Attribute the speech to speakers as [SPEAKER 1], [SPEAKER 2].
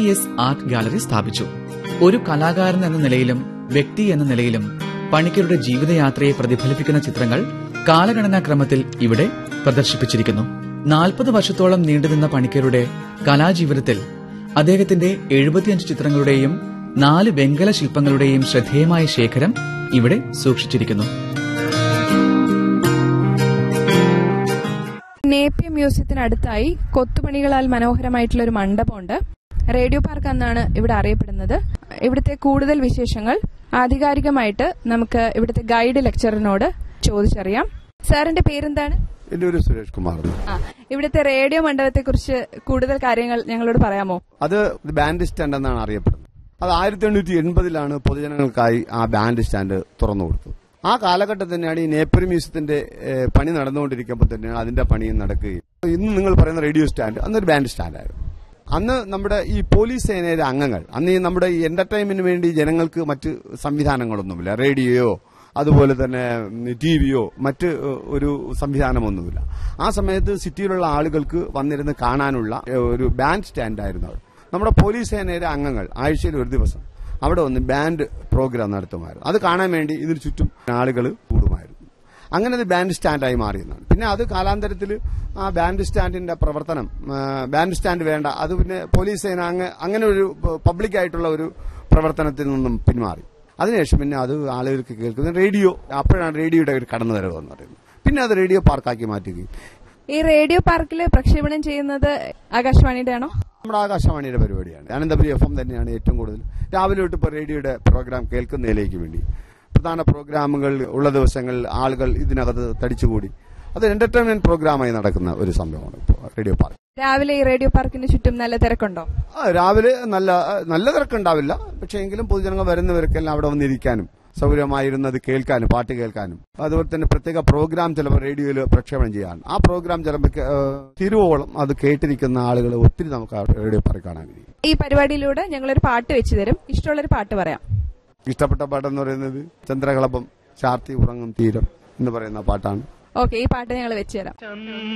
[SPEAKER 1] S art gallery സ്ഥാപിച്ചു ഒരു കലാകാരൻ എന്ന നിലയിലും വ്യക്തി എന്ന നിലയിലും പണിക്കരുടെ ജീവിതയാത്രയെ പ്രതിഫലിപ്പിക്കുന്ന ചിത്രങ്ങൾ കാലഗണനാക്രമത്തിൽ ഇവിടെ പ്രദർശിപ്പിച്ചിരിക്കുന്നു നാൽപ്പത് വർഷത്തോളം നീണ്ടുനിന്ന പണിക്കരുടെ കലാജീവിതത്തിൽ അദ്ദേഹത്തിന്റെ എഴുപത്തിയഞ്ച് ചിത്രങ്ങളുടെയും നാല് വെങ്കല ശില്പങ്ങളുടെയും ശ്രദ്ധേയമായ ശേഖരം ഇവിടെ സൂക്ഷിച്ചിരിക്കുന്നു
[SPEAKER 2] നേപ്പിയ മ്യൂസിയത്തിനടുത്തായി കൊത്തുപണികളാൽ മനോഹരമായിട്ടുള്ള ഒരു മണ്ഡപമുണ്ട് റേഡിയോ പാർക്ക് എന്നാണ് ഇവിടെ അറിയപ്പെടുന്നത് ഇവിടുത്തെ കൂടുതൽ വിശേഷങ്ങൾ ആധികാരികമായിട്ട് നമുക്ക് ഇവിടുത്തെ ഗൈഡ് ലെക്ചറിനോട് ചോദിച്ചറിയാം സാറിന്റെ പേരെന്താണ്
[SPEAKER 3] എന്റെ ഒരു സുരേഷ് കുമാർ
[SPEAKER 2] ആ ഇവിടുത്തെ റേഡിയോ മണ്ഡപത്തെ കുറിച്ച് കൂടുതൽ കാര്യങ്ങൾ ഞങ്ങളോട് പറയാമോ
[SPEAKER 3] അത് ബാൻഡ് സ്റ്റാൻഡ് എന്നാണ് അറിയപ്പെടുന്നത് അത് ആയിരത്തി എണ്ണൂറ്റി എൺപതിലാണ് പൊതുജനങ്ങൾക്കായി ആ ബാൻഡ് സ്റ്റാൻഡ് തുറന്നു കൊടുത്തത് ആ കാലഘട്ടത്തിൽ തന്നെയാണ് ഈ നേപ്പറി മ്യൂസിയത്തിന്റെ ഏഹ്, പണി നടന്നുകൊണ്ടിരിക്കുമ്പോൾ തന്നെയാണ് അതിന്റെ പണിയും നടക്കുകയും ഇന്ന് നിങ്ങൾ പറയുന്ന റേഡിയോ സ്റ്റാൻഡ് അന്നൊരു ബാൻഡ് സ്റ്റാൻഡായിരുന്നു അന്ന് നമ്മുടെ ഈ പോലീസ് സേനയിലെ അംഗങ്ങൾ അന്ന് ഈ നമ്മുടെ ഈ എന്റർടൈൻമെന്റിന് വേണ്ടി ജനങ്ങൾക്ക് മറ്റ് സംവിധാനങ്ങളൊന്നുമില്ല റേഡിയോയോ അതുപോലെ തന്നെ ടി വിയോ മറ്റ് ഏഹ്, ഒരു സംവിധാനമൊന്നുമില്ല ആ സമയത്ത് സിറ്റിയിലുള്ള ആളുകൾക്ക് വന്നിരുന്ന് കാണാനുള്ള ഏഹ്, ഒരു ബാൻഡ് സ്റ്റാൻഡായിരുന്നു അത് നമ്മുടെ പോലീസ് സേനയിലെ അംഗങ്ങൾ ആഴ്ചയിൽ ഒരു ദിവസം അവിടെ വന്ന് ബാൻഡ് പ്രോഗ്രാം നടത്തുമായിരുന്നു അത് കാണാൻ വേണ്ടി ഇതിന് ചുറ്റും ആളുകൾ കൂടുമായിരുന്നു അങ്ങനെ അത് ബാൻഡ് സ്റ്റാൻഡായി മാറിയെന്നാണ് പിന്നെ അത് കാലാന്തരത്തിൽ ആ ബാൻഡ് സ്റ്റാൻഡിന്റെ പ്രവർത്തനം ആ, ബാൻഡ് സ്റ്റാൻഡ് വേണ്ട അത് പിന്നെ പോലീസ് സേന അങ്ങ- അങ്ങനെ ഒരു പബ്ലിക് ആയിട്ടുള്ള ഒരു പ്രവർത്തനത്തിൽ നിന്നും പിന്മാറി അതിനുശേഷം പിന്നെ അത് ആളുകൾക്ക് കേൾക്കുന്ന റേഡിയോ അപ്പോഴാണ് റേഡിയോയുടെ ഒരു കടന്നുവരവ് എന്ന് പറയുന്നത് പിന്നെ അത് റേഡിയോ പാർക്കാക്കി മാറ്റുകയും
[SPEAKER 2] ഈ റേഡിയോ പാർക്കിൽ പ്രക്ഷേപണം ചെയ്യുന്നത് ആകാശവാണിയുടെ ആണോ
[SPEAKER 3] നമ്മുടെ ആകാശവാണിയുടെ പരിപാടിയാണ് അനന്തപുരി എഫ് എം തന്നെയാണ് ഏറ്റവും കൂടുതൽ രാവിലെ തൊട്ട് ഇപ്പോൾ റേഡിയോയുടെ പ്രോഗ്രാം കേൾക്കുന്നതിലേക്ക് വേണ്ടി പ്രധാന പ്രോഗ്രാമുകൾ ഉള്ള ദിവസങ്ങളിൽ ആളുകൾ ഇതിനകത്ത് തടിച്ചുകൂടി അത് എന്റർടൈൻമെന്റ് പ്രോഗ്രാമായി നടക്കുന്ന ഒരു സംഭവമാണ് ഇപ്പോൾ റേഡിയോ പാർക്ക്
[SPEAKER 2] രാവിലെ ഈ റേഡിയോ പാർക്കിന് ചുറ്റും നല്ല തിരക്കുണ്ടോ
[SPEAKER 3] ആ, രാവിലെ നല്ല നല്ല തിരക്കുണ്ടാവില്ല പക്ഷേ എങ്കിലും പൊതുജനങ്ങൾ വരുന്നവർക്കെല്ലാം അവിടെ വന്നിരിക്കാനും സൗകര്യമായിരുന്നത് കേൾക്കാനും പാട്ട് കേൾക്കാനും അതുപോലെ തന്നെ പ്രത്യേക പ്രോഗ്രാം ചിലപ്പോൾ റേഡിയോയിൽ പ്രക്ഷേപണം ചെയ്യാൻ ആ പ്രോഗ്രാം ചിലപ്പോൾ കേ- ഏഹ് തിരുവോളം അത് കേട്ടിരിക്കുന്ന ആളുകൾ ഒത്തിരി നമുക്ക് ആ റേഡിയോ പാർക്ക് കാണാൻ കഴിയും
[SPEAKER 2] ഈ പരിപാടിയിലൂടെ ഞങ്ങളൊരു പാട്ട് വെച്ചു തരും ഇഷ്ടമുള്ളൊരു പാട്ട് പറയാം
[SPEAKER 3] ഇഷ്ടപ്പെട്ട പാട്ടെന്ന് പറയുന്നത് ചന്ദ്രകളഭം ചാർത്തി ഉറങ്ങും തീരം എന്ന് പറയുന്ന പാട്ടാണ്
[SPEAKER 2] ഓക്കെ ഈ പാട്ട് ഞങ്ങൾ വെച്ചു തരാം